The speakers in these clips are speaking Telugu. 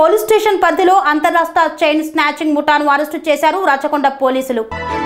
పోలీస్ స్టేషన్ పరిధిలో అంతరాష్ట్ర చైన్ స్నాచింగ్ ముఠాను అరెస్టు చేశారు రాచకొండ పోలీసులు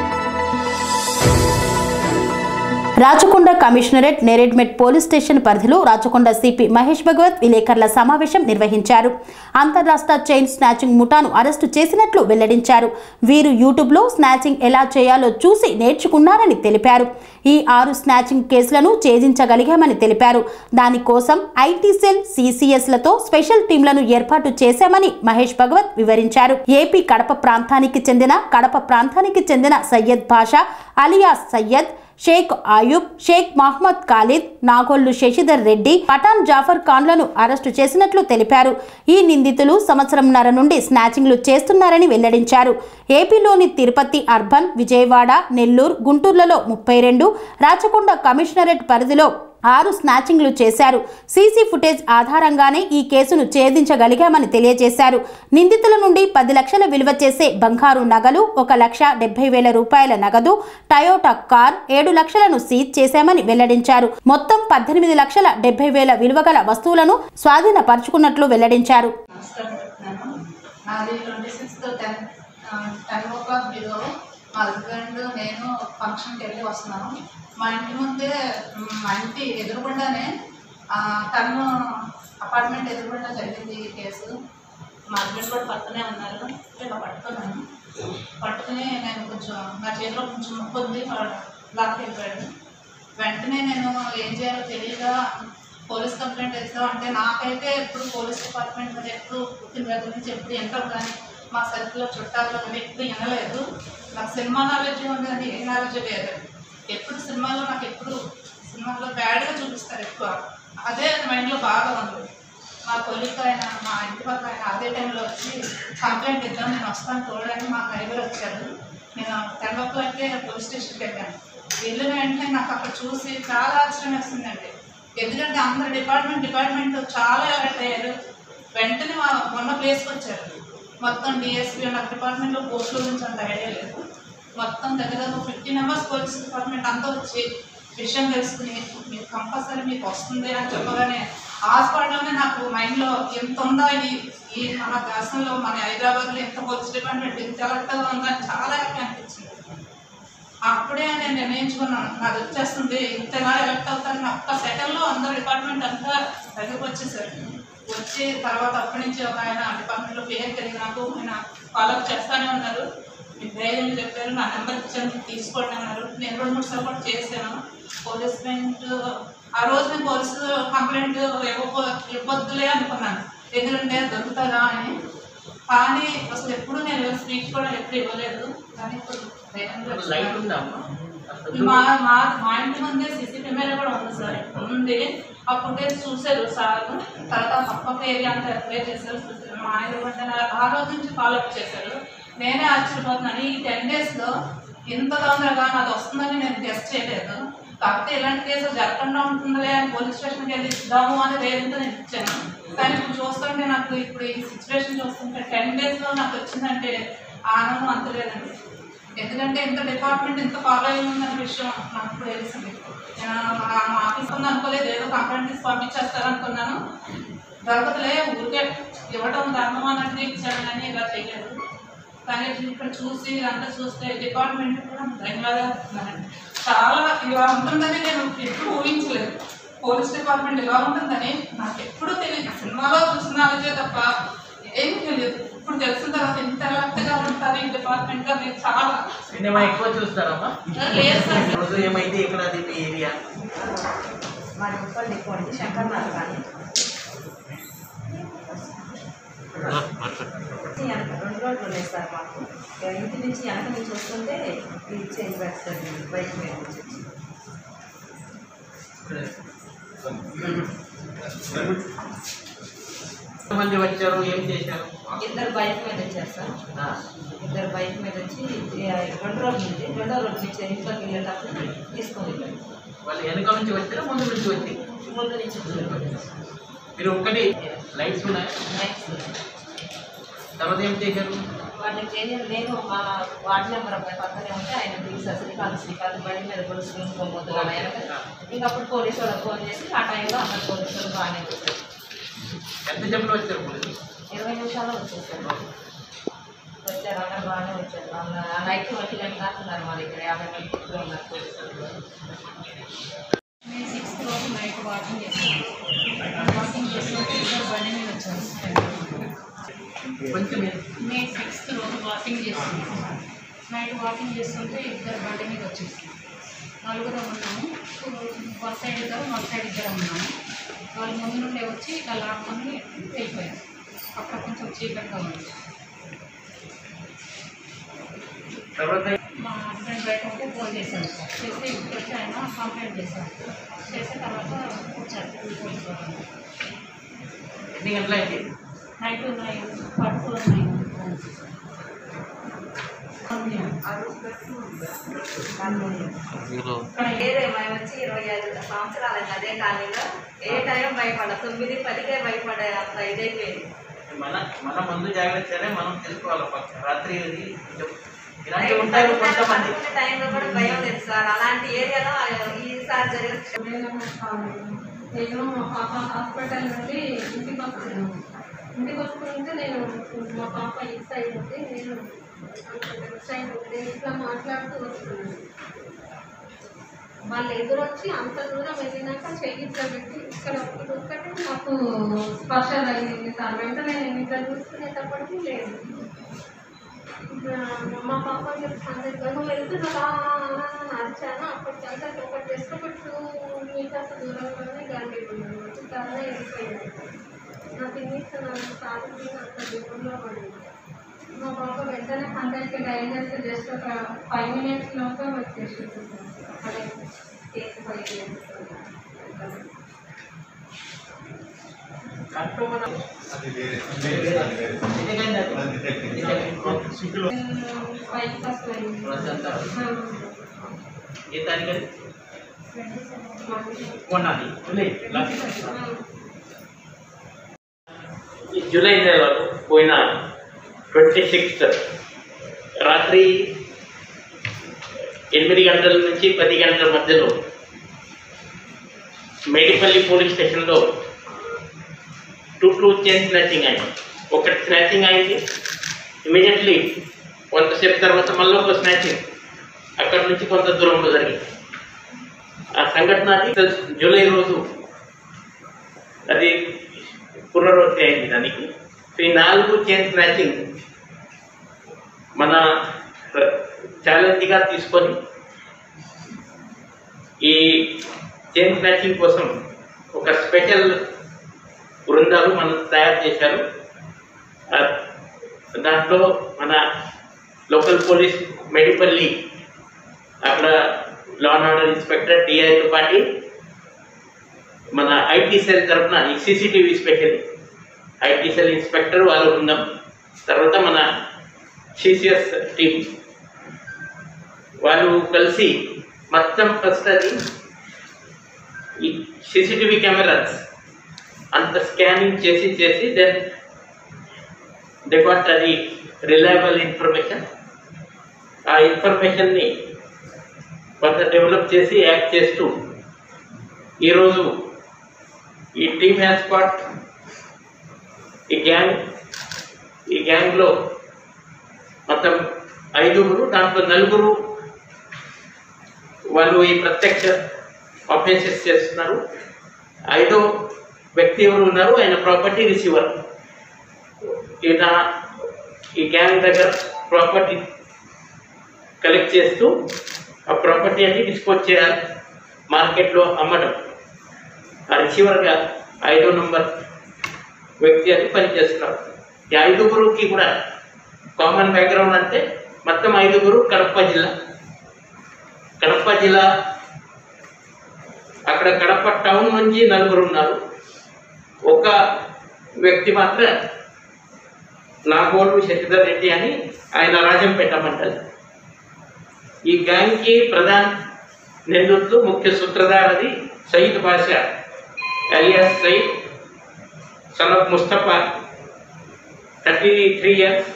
Rachakonda commissionerate Neredmet police station పరిధిలో రాచకొండ సిపి మహేష్ భగవత్ విలేకరుల సమావేశం నిర్వహించారు అంతర్రాష్ట్ర చైన్ స్నాచింగ్ ముఠాను అరెస్టు చేసినట్లు వెల్లడించారు వీరు యూట్యూబ్లో స్నాచింగ్ ఎలా చేయాలో చూసి నేర్చుకున్నారని తెలిపారు ఈ ఆరు స్నాచింగ్ కేసులను ఛేదించగలిగామని తెలిపారు దానికోసం ఐటీ సెల్ సిసిఎస్లతో స్పెషల్ టీంలను ఏర్పాటు చేశామని మహేష్ భగవత్ వివరించారు ఏపీ కడప ప్రాంతానికి చెందిన కడప ప్రాంతానికి చెందిన సయ్యద్ భాషా అలియాస్ సయ్యద్ షేక్ ఆయూబ్ షేక్ మహమ్మద్ ఖాలిద్ నాగోళ్లు శశిధర్ రెడ్డి పఠాన్ జాఫర్ ఖాన్లను అరెస్టు చేసినట్లు తెలిపారు ఈ నిందితులు సంవత్సరంన్నర నుండి స్నాచింగ్లు చేస్తున్నారని వెల్లడించారు ఏపీలోని తిరుపతి అర్బన్ విజయవాడ నెల్లూరు గుంటూరులలో ముప్పై రెండు రాచకొండ కమిషనరేట్ పరిధిలో ఆరు స్నాచింగ్లు చేశారు సీసీ ఫుటేజ్ ఆధారంగానే ఈ కేసును ఛేదించగలిగామని తెలియజేశారు నిందితుల నుండి పది లక్షల విలువ చేసే బంగారు నగలు ఒక లక్ష డెబ్బై వేల రూపాయల నగదు టయోటా కార్ ఏడు లక్షలను సీజ్ చేశామని వెల్లడించారు మొత్తం పద్దెనిమిది లక్షల డెబ్బై వేల విలువ గల వస్తువులను స్వాధీనపరుచుకున్నట్లు వెల్లడించారు నమస్కారం చెప్తున్నాను నాది twenty sixth ten ten o'clock below మా హస్బెండ్ నేను ఫంక్షన్కి వెళ్ళి వస్తున్నాను మా ఇంటి ముందే మ్, మా ఇంటి ఎదురుగుండానే ఆ, తను అపార్ట్మెంట్ ఎదురుగుండా జరిగింది ఈ కేసు మా హస్బెండ్ కూడా పక్కనే ఉన్నారు ఇలా పట్టుకున్నాను పట్టుకుని నేను కొంచెం నా చేతిలో కొంచెం ముప్పు ఉంది లాక్ వెళ్ళిపోయాడు వెంటనే నేను ఏం చేయాలో తెలియక పోలీస్ కంప్లైంట్ ఇస్తాం అంటే నాకైతే ఎప్పుడు పోలీస్ డిపార్ట్మెంట్ మీద ఎప్పుడు పుట్టిన దగ్గర నుంచి ఎప్పుడు ఎంటర్ కానీ మా సర్కిల్లో చుట్టాల్లో కానీ ఎప్పుడు వినలేదు నాకు సినిమా నాలెడ్జ్ ఉంది కానీ ఏ నాలెడ్జ్ లేదు ఎప్పుడు సినిమాలో నాకు ఎప్పుడు సినిమాలో బ్యాడ్గా చూపిస్తారు ఎక్కువ అదే మైండ్లో బాగా ఉంది మా కొలిక్ ఆయన మా ఇంటి పక్క ఆయన అదే టైంలో వచ్చి కంప్లైంట్ ఇద్దాం నేను వస్తాను చూడడానికి మా డ్రైవర్ వచ్చారు నేను టెన్ ఓ క్లాక్కే పోలీస్ స్టేషన్కి వెళ్ళాను వెళ్ళిన వెంటనే నాకు అక్కడ చూసి చాలా ఆశ్చర్యం వేస్తుందండి ఎందుకంటే అందరు డిపార్ట్మెంట్ డిపార్ట్మెంట్ చాలా అలర్ట్ అయ్యారు వెంటనే మా మొన్న ప్లేస్కి వచ్చారు మొత్తం డిఎస్పీ నాకు డిపార్ట్మెంట్లో పోస్టుల గురించి అంత ఐడియా లేదు మొత్తం దగ్గర దగ్గర ఫిఫ్టీ మెంబర్స్ పోలీస్ డిపార్ట్మెంట్ అంతా వచ్చి విషయం తెలుసుకుని మీకు కంపల్సరీ మీకు వస్తుంది అని చెప్పగానే హాస్పిటల్లోనే నాకు మైండ్లో ఎంత ఉందో ఈ ఈ మన దేశంలో మన హైదరాబాద్లో ఎంత పోలీస్ డిపార్ట్మెంట్ ఎంత అలర్ట్గా ఉందని చాలా హ్యాపీ అనిపించింది అప్పుడే నేను నిర్ణయించుకున్నాను నాకు వచ్చేస్తుంది ఇంతగా ఎలక్ట్ అవుతాను ఒక్క సెకండ్లో అందరు డిపార్ట్మెంట్ అంతా దగ్గరకు వచ్చేసారు వచ్చి తర్వాత అప్పటి నుంచి ఒక ఆయన డిపార్ట్మెంట్లో పేరు కలిగి నాకు ఆయన ఫాలోఅప్ చేస్తానే ఉన్నారు మీ ధైర్యం చెప్పారు నా నెంబర్ ఇచ్చాను మీరు తీసుకోండి అన్నారు నేను రెండు మూడు సార్లు కూడా చేశాను పోలీస్ మెంట్ ఆ రోజు నేను పోలీసు కంప్లైంట్ ఇవ్వకో ఇవ్వద్దులే అనుకున్నాను ఎందుకంటే దొరుకుతుందా అని కానీ అసలు ఎప్పుడు నేను స్పీచ్ కూడా ఎప్పుడు ఇవ్వలేదు కానీ ఇప్పుడు ధైర్యంగా లైట్ ఇస్తున్నాను. ఉందా అమ్మా మా మా మా ఇంటి ముందే సీసీ కెమెరా కూడా ఉంది సార్ ఉంది ఆ ఫుటేజ్ చూశారు సార్ తర్వాత పక్క ఏరియా అంతా ఎక్స్ప్లెయిన్ చేశారు చూశారు. మా ఆయన కూడా ఆ రోజు నుంచి ఫాలో అప్ చేశారు నేనే ఆశ్చర్యపోతున్నాను ఈ టెన్ డేస్లో ఇంత తొందరగా నాది వస్తుందని నేను గెస్ట్ చేయలేదు కాకపోతే ఇలాంటి కేసులు జరగకుండా ఉంటుందిలే అని పోలీస్ స్టేషన్కి వెళ్ళి ఇద్దాము అని ధైర్యంతో నేను ఇచ్చాను కానీ ఇప్పుడు చూస్తుంటే నాకు ఇప్పుడు ఈ సిచ్యువేషన్ చూస్తుంటే టెన్ డేస్లో నాకు వచ్చిందంటే ఆనందం అంతలేదండి ఎందుకంటే ఇంత డిపార్ట్మెంట్ ఇంత ఫాలో అయి ఉందన్న విషయం నాకు ఇప్పుడు తెలిసింది నేను మా మా ఆఫీస్ ఉంది అనుకోలేదు ఏదో కంప్లైంట్ తీసి పంపించేస్తారు అనుకున్నాను దొరకదులే ఊరికే ఇవ్వడం ధర్మం అన్నట్టు ఇచ్చాను కానీ ఇలా చేయలేదు కానీ ఇక్కడ చూసి ఇదంతా చూస్తే డిపార్ట్మెంట్ కూడా ధన్యవాదాలు చెప్తున్నానండి చాలా ఇలా ఉంటుందని నేను ఎప్పుడు ఊహించలేదు పోలీస్ డిపార్ట్మెంట్ ఇలా ఉంటుందని నాకు ఎప్పుడూ తెలియదు సినిమాలో చూసిన నాలెడ్జే తప్ప ఏం తెలియదు ఇప్పుడు తెలిసిన తర్వాత ఇంత అలర్ట్గా ఉంటారు ఈ డిపార్ట్మెంట్లో నేను చాలా సినిమా ఎక్కువ చూస్తారమ్మా లేదు సార్ రోజు ఏమైతే ఇక్కడ అది మీ ఏరియా మా ఉప్పల్ ఎక్కువ అండి శంకర్ నాథ్ కానీ వెనక రెండు రోడ్లు ఉన్నాయి సార్ మాకు ఇక ఇంటి నుంచి వెనక నుంచి వస్తుంటే ఈ చేంజ్ పెడుతుంది బైక్ మీద నుంచి వచ్చి. మంది వచ్చారు ఏం చేశారు ఇద్దరు బైక్ మీద వచ్చారు సార్ ఆ, ఇద్దరు బైక్ మీద వచ్చి ఈ రెండు రోడ్లు ఉంది రెండో రోడ్డు నుంచి ఇంట్లోకి వెళ్ళేటప్పుడు తీసుకొని వెళ్ళారు వాళ్ళు వెనక నుంచి వచ్చారా ముందు నుంచి వచ్చి ముందు నుంచి వచ్చారు. మీరు ఒక్కటి లైట్స్ ఉన్నాయి నెక్స్ట్ తర్వాత ఏం చేశారు వాటిని చేంజ్ నేను మా వార్డు నెంబర్ అబ్బాయి పక్కనే ఉంటే ఆయన దిగి శ్రీకాంత్ శ్రీకాంత్ బండి మీద కొలుసుకుని ఇంకోపోతున్నాను ఆయన ఇంకా అప్పుడు పోలీసు వాళ్ళకి ఫోన్ చేసి ఆ టైంలో అందరు పోలీసు వాళ్ళు బాగానే వచ్చారు ఎంత చెప్పలు వచ్చారు పోలీసు ఇరవై నిమిషాల్లో వచ్చేసారు వచ్చారు అందరు బాగానే వచ్చారు వాళ్ళ ఆ నైట్ ఒంటి గంట దాకా ఉన్నారు మా దగ్గర యాభై మంది చుట్టూ ఉన్నారు పోలీసులు మేము సిక్స్త్ రోజు నైట్ వాకింగ్ చేస్తాం వాకింగ్ చేస్తుంటే ఇద్దరు బండి మీద వచ్చారు కొంచెం మే సిక్స్త్ రోజు వాకింగ్ చేస్తున్నాం నైట్ వాకింగ్ చేస్తుంటే ఇద్దరు బండి మీద వచ్చేసారు నలుగురు ఉన్నాము వన్ సైడ్ ఇద్దరు మన సైడ్ ఇద్దరు ఉన్నాము వాళ్ళు ముందు నుండే వచ్చి ఇట్లా లాక్కొని వెళ్ళిపోయారు అక్కడ కొంచెం చీకటిగా ఉంది తర్వాత మా హస్బెండ్ బయట ఉంటే ఫోన్ చేశాను చేస్తే ఇప్పుడు వచ్చి ఆయన కంప్లైంట్ చేశాను చేసిన తర్వాత వచ్చారు పోలీసు వాళ్ళు ఎన్ని గంటలైంది నైట్ ఉన్నాయి పడుతూ ఉన్నాయి ఇక్కడ ఏదే మేము వచ్చి ఇరవై ఐదు సంవత్సరాలు అదే కాలనీలో ఏ టైం భయపడ తొమ్మిది పదికే భయపడే అంత ఇదైపోయింది మన మన ముందు జాగ్రత్తనే మనం తెలుసుకోవాలి పక్క రాత్రి ఇది కొంచెం ఇలాంటివి ఉంటాయి కొంతమంది పడుకునే టైంలో కూడా భయం లేదు సార్ అలాంటి ఏరియాలో ఈసారి జరిగిన నేను మా పాప హాస్పిటల్ నుండి ఇంటికి వస్తున్నాను ఇంటికి వస్తుంటే నేను మా పాప ఈ సైడ్ ఉంది నేను అటు సైడ్ ఉంది ఇట్లా మాట్లాడుతూ వస్తున్నాను వాళ్ళు ఎదురొచ్చి అంత దూరం వెళ్ళినాక చెయ్యి ఇట్లా పెట్టి ఇక్కడ ఒకటి ఒక్కటి నాకు స్పర్శ తగిలింది సార్ వెంటనే నేను ఇట్లా చూసుకునేటప్పటికీ లేదు ఇంకా మా పాప చెప్తాను నువ్వు వెళ్తున్నావా అని అరిచాను అప్పటికంతా ఒకటి జస్ట్ ఒక టూ మీటర్స్ దూరంలోనే గాంధీ ఉన్నాను చాలా వెళ్ళిపోయింది నా తినేసి నన్ను సాధించి అంత దూరంలో పడింది మా పాప వెంటనే హండ్రెడ్కి డైల్ చేస్తే జస్ట్ ఒక ఫైవ్ మినిట్స్ లోపే వచ్చేసింది అక్కడే కేసు పోయి దాంట్లో మనం ఎందుకంటే అది ఫైవ్ ఫస్ట్ అయింది రోజంతా ఏ తారీఖు అది? కొనాలి జూలై లాస్ట్. ఈ జూలై నెలలో పోయిన ట్వంటీ సిక్స్త్ రాత్రి ఎనిమిది గంటల నుంచి పది గంటల మధ్యలో మేడిపల్లి పోలీస్ స్టేషన్లో టూ టూ చైన్ స్నాచింగ్ అయింది ఒకటి స్నాచింగ్ అయింది ఇమీడియట్లీ కొంతసేపు తర్వాత మళ్ళీ ఒక స్నాచింగ్ అక్కడ నుంచి కొంత దూరంలో జరిగింది ఆ సంఘటన అది జూలై రోజు అది పునరావృత్తి అయింది దానికి ఈ నాలుగు చైన్ స్నాచింగ్ మన ఛాలెంజ్గా తీసుకొని ఈ చైన్ స్నాచింగ్ కోసం ఒక స్పెషల్ బృందాలు మనం తయారు చేశారు ఆ, దాంట్లో మన లోకల్ పోలీస్ మెడిపల్లి అక్కడ లా అండ్ ఆర్డర్ ఇన్స్పెక్టర్ డిఐతో పాటు మన ఐటీ సెల్ తరఫున ఈ CCTV special IT cell inspector వాళ్ళు ఉందాం తర్వాత మన సిసిఎస్ టీం వాళ్ళు కలిసి మొత్తం ఫస్ట్ అది ఈ సీసీటీవీ కెమెరాస్ అంత స్కానింగ్ చేసి చేసి దెన్ దే గాట్ అది రిలయబుల్ ఇన్ఫర్మేషన్ ఆ ఇన్ఫర్మేషన్ని కొంత డెవలప్ చేసి యాక్ట్ చేస్తూ ఈరోజు ఈ టీమ్ హ్యాస్ గాట్ ఈ గ్యాంగ్ ఈ గ్యాంగ్లో మొత్తం ఐదుగురు దాంట్లో నలుగురు వాళ్ళు ఈ ప్రత్యక్ష ఆఫెన్సెస్ చేస్తున్నారు ఐదో వ్యక్తి ఎవరు ఉన్నారు ఆయన ప్రాపర్టీ రిసీవర్ ఈయన ఈ గ్యాంగ్ దగ్గర ప్రాపర్టీ కలెక్ట్ చేస్తూ ఆ ప్రాపర్టీ అన్ని డిస్పోజ్ చేయాలి మార్కెట్లో అమ్మడం ఆ రిసీవర్గా ఐదో నంబర్ వ్యక్తి అది పనిచేస్తున్నారు ఈ ఐదుగురుకి కూడా కామన్ బ్యాక్గ్రౌండ్ అంటే మొత్తం ఐదుగురు కడప జిల్లా కడప జిల్లా అక్కడ కడప టౌన్ నుంచి నలుగురు ఉన్నారు ఒక వ్యక్తి మాత్రం నాగోడు శశిధర్ రెడ్డి అని ఆయన రాజంపేట మండలి ఈ గ్యాంగ్కి ప్రధాన నిందితులు ముఖ్య సూత్రధారది Sayeed Basha alias Sayeed son of Mustafa thirty three years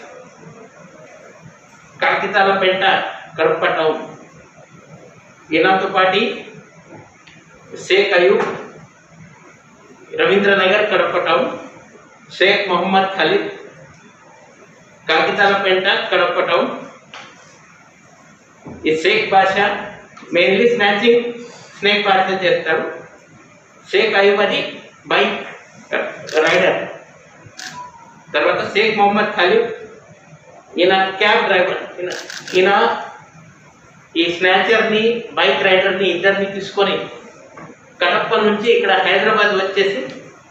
Kakitalapeta Kadapa town ఈయనతో పాటి షేక్ అయూబ్ రవీంద్రనగర్ కడప టౌన్ షేక్ మొహమ్మద్ ఖలీద్ కాగితాలపేంట కడప టౌన్ ఈ షేక్ బాషా మెయిన్లీ స్నాచింగ్ స్నేక్ బాషా చేస్తారు షేక్ అయ్యూబ్ అది బైక్ రైడర్ తర్వాత షేక్ మొహమ్మద్ ఖలీద్ ఈయన క్యాబ్ డ్రైవర్ ఈయన ఈయన ఈ స్నాచర్ని బైక్ రైడర్ని ఇద్దరిని తీసుకొని కడప నుంచి ఇక్కడ హైదరాబాద్ వచ్చేసి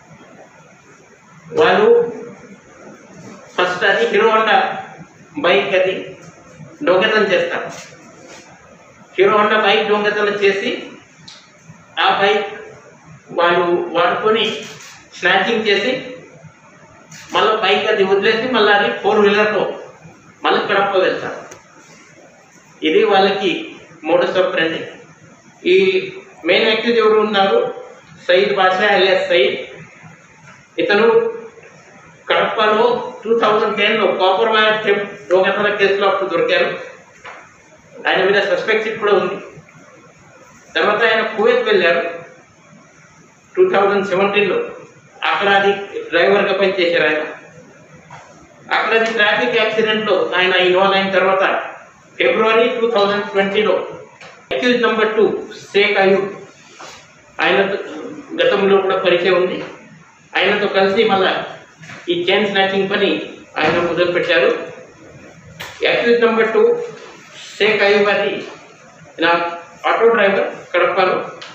వాళ్ళు ఫస్ట్ అది హీరో హోండా బైక్ అది దొంగతనం చేస్తారు హీరో హోండా బైక్ దొంగతనం చేసి ఆ బైక్ వాళ్ళు వాడుకొని స్నాచింగ్ చేసి మళ్ళీ బైక్ అది వదిలేసి మళ్ళీ అది ఫోర్ వీలర్లో మళ్ళీ కడప వెళ్తారు ఇది వాళ్ళకి మోడస్ ఆఫ్ ఫ్రెండ్ ఈ మెయిన్ యాక్టివ్ ఎవరు ఉన్నారు సయీద్ బాషా అలియాస్ సయీద్ ఇతను కడపలో టూ థౌజండ్ టెన్లో కాపర్ వైర్ టెంప్ దొంగతన కేసులో అప్పుడు దొరికారు ఆయన మీద సస్పెక్ట్ షీట్ కూడా ఉంది తర్వాత ఆయన కువైత్ వెళ్ళారు టూ థౌజండ్ సెవెంటీన్లో అక్కడ అది డ్రైవర్గా పనిచేశారు ఆయన అక్కడ అది ట్రాఫిక్ యాక్సిడెంట్లో ఆయన ఇన్వాల్వ్ అయిన తర్వాత ఫిబ్రవరి టూ థౌజండ్ ట్వంటీలో accused number two Sheikh Ayub ఆయన గతంలో కూడా పరిచయం ఉంది ఆయనతో కలిసి మళ్ళా ఈ చైన్ స్నాచింగ్ పని ఆయన మొదలుపెట్టారు accused number two Sheikh Ayub అది నా ఆటో డ్రైవర్ కడపలో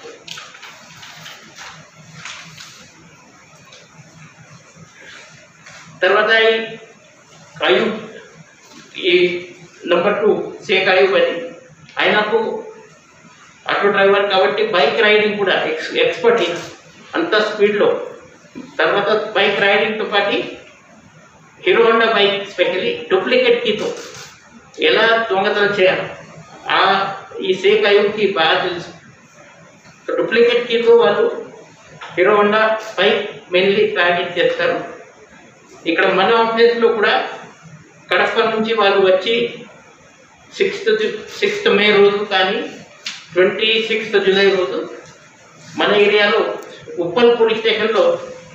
తర్వాత ఈ అయూబ్ ఈ నెంబర్ టూ షేక్ అయూబ్ అని ఆయనకు ఆటో డ్రైవర్ కాబట్టి బైక్ రైడింగ్ కూడా ఎక్స్ ఎక్స్పర్ట్ ఈయన. అంత స్పీడ్లో తర్వాత బైక్ రైడింగ్తో పాటు Hero Honda bike specially duplicate కీతో ఎలా దొంగతనం చేయాలి ఆ ఈ షేక్ అయూబ్కి బాగా తెలుసు డూప్లికేట్ కీతో వాళ్ళు Hero Honda bike mainly target చేస్తారు ఇక్కడ మన ఆఫీస్లో కూడా కడప నుంచి వాళ్ళు వచ్చి సిక్స్త్ సిక్స్త్ మే రోజు కానీ ట్వంటీ సిక్స్త్ జూలై రోజు మన ఏరియాలో ఉప్పల్ పోలీస్ స్టేషన్లో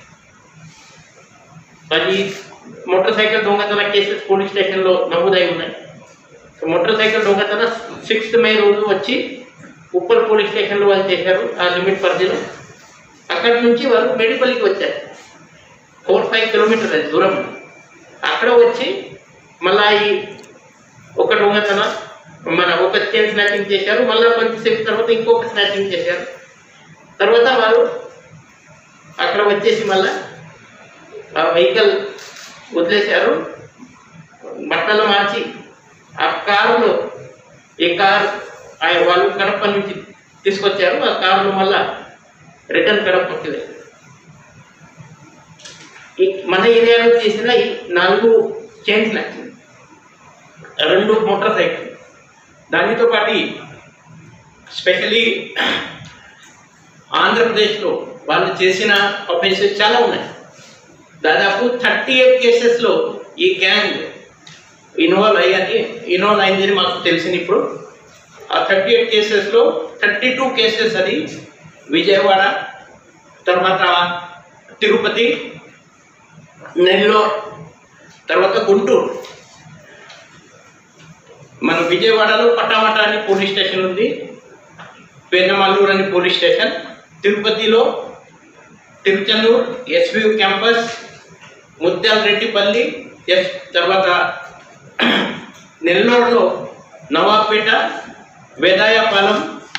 పది మోటార్ సైకిల్ దొంగతన కేసెస్ పోలీస్ స్టేషన్లో నమోదై ఉన్నాయి సో మోటార్ సైకిల్ దొంగతన సిక్స్త్ మే రోజు వచ్చి ఉప్పల్ పోలీస్ స్టేషన్లో వాళ్ళు చేశారు ఆ లిమిట్ పరిధిలో అక్కడి నుంచి వాళ్ళు మెడిపల్లికి వచ్చారు ఫోర్ ఫైవ్ కిలోమీటర్ అది దూరం అక్కడ వచ్చి మళ్ళా ఈ ఒక దొంగతన మన ఒక చైన్ స్నాచింగ్ చేశారు మళ్ళీ కొంచెంసేపు తర్వాత ఇంకొక స్నాచింగ్ చేశారు తర్వాత వాళ్ళు అక్కడ వచ్చేసి మళ్ళా ఆ వెహికల్ వదిలేశారు బట్టలు మార్చి ఆ కారులో ఈ కార్ ఆ వాళ్ళు కడప నుంచి తీసుకొచ్చారు ఆ కారులో మళ్ళా రిటర్న్ కడపకి వెళ్ళారు ఈ మన ఏరియాలో చేసిన ఈ నాలుగు చైన్ స్నాచింగ్ రెండు మోటార్ సైకిల్ దానితో పాటు స్పెషలీ ఆంధ్రప్రదేశ్లో వాళ్ళు చేసిన అఫెన్సెస్ చాలా ఉన్నాయి దాదాపు థర్టీ ఎయిట్ కేసెస్లో ఈ గ్యాంగ్ ఇన్వాల్వ్ అయ్యాది ఇన్వాల్వ్ అయిందని మాకు తెలిసింది ఇప్పుడు ఆ థర్టీ ఎయిట్ కేసెస్లో థర్టీ టూ కేసెస్ అది విజయవాడ తర్వాత తిరుపతి నెల్లూరు తర్వాత గుంటూరు మన విజయవాడలో పటామట అని పోలీస్ స్టేషన్ ఉంది పెన్నమల్లూరు అని పోలీస్ స్టేషన్ తిరుపతిలో తిరుచన్నూరు ఎస్వి క్యాంపస్ ముత్యాల రెడ్డిపల్లి ఎస్ తర్వాత నెల్లూరులో నవాబ్పేట వేదాయపాలెం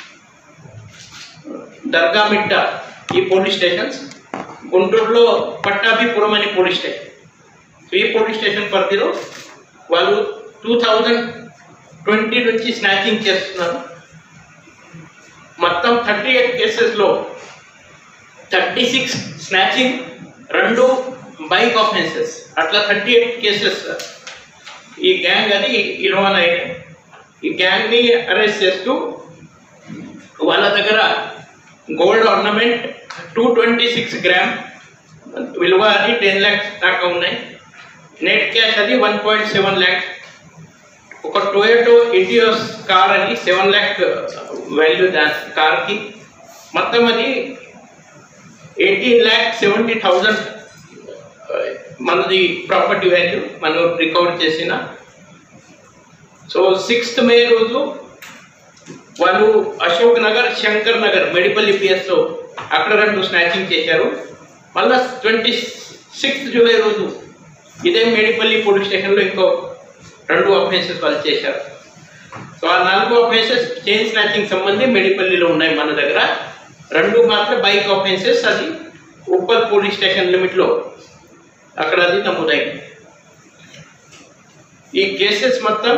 దర్గామిట్ట ఈ పోలీస్ స్టేషన్స్ గుంటూరులో పట్టాభిపురం అని పోలీస్ స్టేషన్ ఈ పోలీస్ స్టేషన్ పరిధిలో వాళ్ళు టూ థౌజండ్ ట్వంటీ నుంచి స్నాచింగ్ చేస్తున్నారు మొత్తం థర్టీ ఎయిట్ కేసెస్లో థర్టీ సిక్స్ స్నాచింగ్ రెండు బైక్ ఆఫెన్సెస్ అట్లా థర్టీ ఎయిట్ కేసెస్ ఈ గ్యాంగ్ అది ఇన్వాల్వ్ అయ్యాయి ఈ గ్యాంగ్ని అరెస్ట్ చేస్తూ వాళ్ళ దగ్గర gold ornament two twenty six gram విలువ అది టెన్ ల్యాక్స్ దాకా ఉన్నాయి నెట్ క్యాష్ అది వన్ పాయింట్ సెవెన్ ల్యాక్స్ ఒక టొయోటో ఇటియోస్ కార్ అని సెవెన్ ల్యాక్ వాల్యూ దాని కార్కి మొత్తం అది ఎయిటీన్ ల్యాక్ సెవెంటీ థౌజండ్ మనది ప్రాపర్టీ వాల్యూ మనం రికవర్ చేసిన సో సిక్స్త్ మే రోజు వాళ్ళు అశోక్ నగర్ శంకర్ నగర్ మెడిపల్లి పిఎస్లో అక్కడ రెండు స్నాచింగ్ చేశారు మళ్ళా ట్వంటీ సిక్స్త్ జూలై రోజు ఇదే మేడిపల్లి పోలీస్ స్టేషన్లో ఇంకో రెండు అఫెన్సెస్ వాళ్ళు చేశారు సో ఆ నాలుగు అఫెన్సెస్ చైన్ స్నాచింగ్ సంబంధి మెడిపల్లిలో ఉన్నాయి మన దగ్గర రెండు మాత్రం బైక్ అఫెన్సెస్ అది ఉప్పల్ పోలీస్ స్టేషన్ లిమిట్లో అక్కడ అది నమోదైంది ఈ కేసెస్ మొత్తం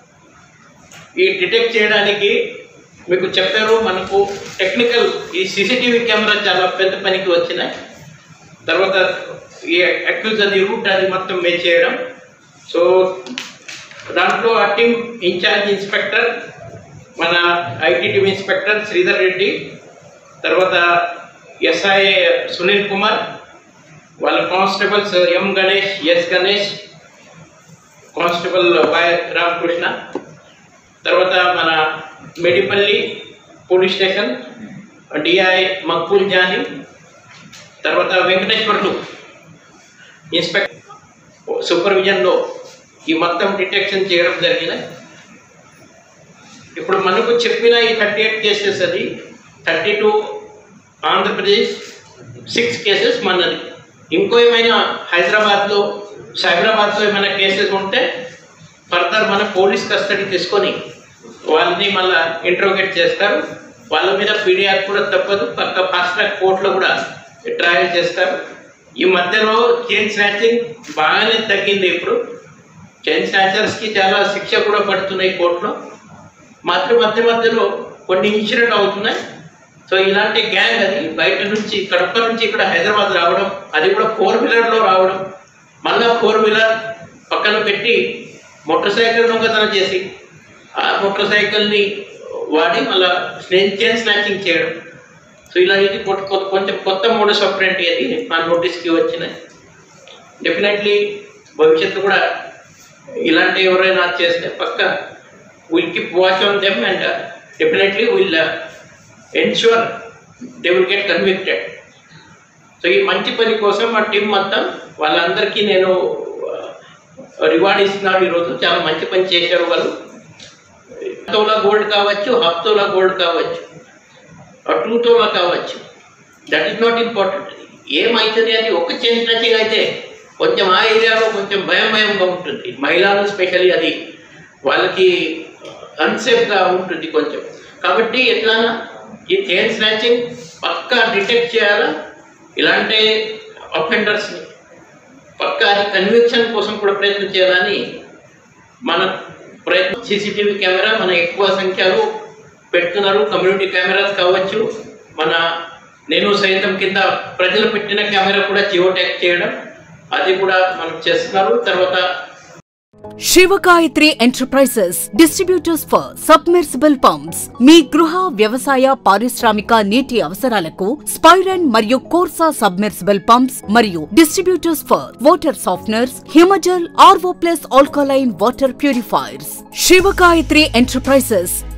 ఈ డిటెక్ట్ చేయడానికి మీకు చెప్పారు మనకు టెక్నికల్ ఈ సీసీటీవీ కెమెరా చాలా పెద్ద పనికి వచ్చినాయి తర్వాత ఈ అక్యూజ్ అది రూట్ అది మొత్తం మే చేయడం సో దాంట్లో ఆ టీమ్ ఇన్ఛార్జ్ ఇన్స్పెక్టర్ మన IT team inspector Sridhar Reddy తర్వాత ఎస్ఐ సునీల్ కుమార్ వాళ్ళ constables M Ganesh S Ganesh constable Y Ramakrishna తర్వాత మన Medipally police station DI Maqbool Jani తర్వాత వెంకటేశ్వర్లు ఇన్స్పెక్టర్ సూపర్విజన్లో ఈ మొత్తం డిటెక్షన్ చేయడం జరిగింది ఇప్పుడు మనకు చెప్పిన ఈ థర్టీ ఎయిట్ కేసెస్ అది thirty two Andhra Pradesh six cases మనది ఇంకో ఏమైనా హైదరాబాద్లో సైబరాబాద్లో ఏమైనా కేసెస్ ఉంటే ఫర్దర్ మన పోలీస్ కస్టడీ తీసుకొని వాళ్ళని మళ్ళా ఇంట్రోగేట్ చేస్తారు వాళ్ళ మీద పీడిఆర్ కూడా తప్పదు పక్క ఫాస్ట్ ట్రాక్ కోర్టులో కూడా ట్రయల్ చేస్తారు ఈ మధ్యలో చైన్ స్నాచింగ్ బాగానే తగ్గింది ఇప్పుడు చైన్ స్నాచర్స్కి చాలా శిక్ష కూడా పడుతున్నాయి కోర్టులో మాత్రం మధ్య మధ్యలో కొన్ని ఇన్సిడెంట్ అవుతున్నాయి సో ఇలాంటి గ్యాంగ్ అది బయట నుంచి కడప నుంచి ఇక్కడ హైదరాబాద్ రావడం అది కూడా ఫోర్ వీలర్లో రావడం మళ్ళా ఫోర్ వీలర్ పక్కన పెట్టి మోటార్ సైకిల్ దొంగతనం చేసి ఆ మోటార్ సైకిల్ని వాడి మళ్ళా స్నే- చైన్ స్నాచింగ్ చేయడం సో ఇలా ఇది కొత్త- కొత్త- కొంచెం కొత్త మోడస్ ఆపరేంటి అది మా నోటీస్కి వచ్చినాయి డెఫినెట్లీ భవిష్యత్తు కూడా ఇలాంటి ఎవరైనా చేస్తే పక్క will keep watch on them and definitely will ensure they will get convicted so ఈ మంచి పని కోసం మా టీం మొత్తం వాళ్ళందరికీ నేను రివార్డ్ ఇస్తున్నాను ఈరోజు చాలా మంచి పని చేశారు వాళ్ళు తోలా గోల్డ్ కావచ్చు హాఫ్ తోలా గోల్డ్ కావచ్చు టూ తోలా కావచ్చు దట్ ఈస్ నాట్ ఇంపార్టెంట్ ఏమవుతుంది అది ఒక చైన్ స్నాచింగ్ అయితే కొంచెం ఆ ఏరియాలో కొంచెం భయం భయంగా ఉంటుంది మహిళలు స్పెషల్లీ అది వాళ్ళకి అన్సేఫ్గా ఉంటుంది కొంచెం కాబట్టి ఎట్లానా ఈ చైన్ స్నాచింగ్ పక్కా డిటెక్ట్ చేయాలా ఇలాంటి అఫెండర్స్ని పక్కా అది కన్విక్షన్ కోసం కూడా ప్రయత్నం చేయాలని మన ప్రయత్నం సీసీటీవీ కెమెరా మన ఎక్కువ సంఖ్యలో పెడుతున్నారు కమ్యూనిటీ కెమెరాస్ కావచ్చు మన నేను సైతం కింద ప్రజలు పెట్టిన కెమెరా కూడా జియో ట్యాగ్ చేయడం అది కూడా మనం చేస్తున్నారు తర్వాత Shivagayatri enterprises distributors for submersible pumps మీ గృహ వ్యవసాయ పారిశ్రామిక నీటి అవసరాలకు స్పైరన్ మరియు కోర్సా సబ్మెర్సిబుల్ పంప్స్ మరియు distributors for water softeners Himajal RO plus alkaline water purifiers Shivagayatri enterprises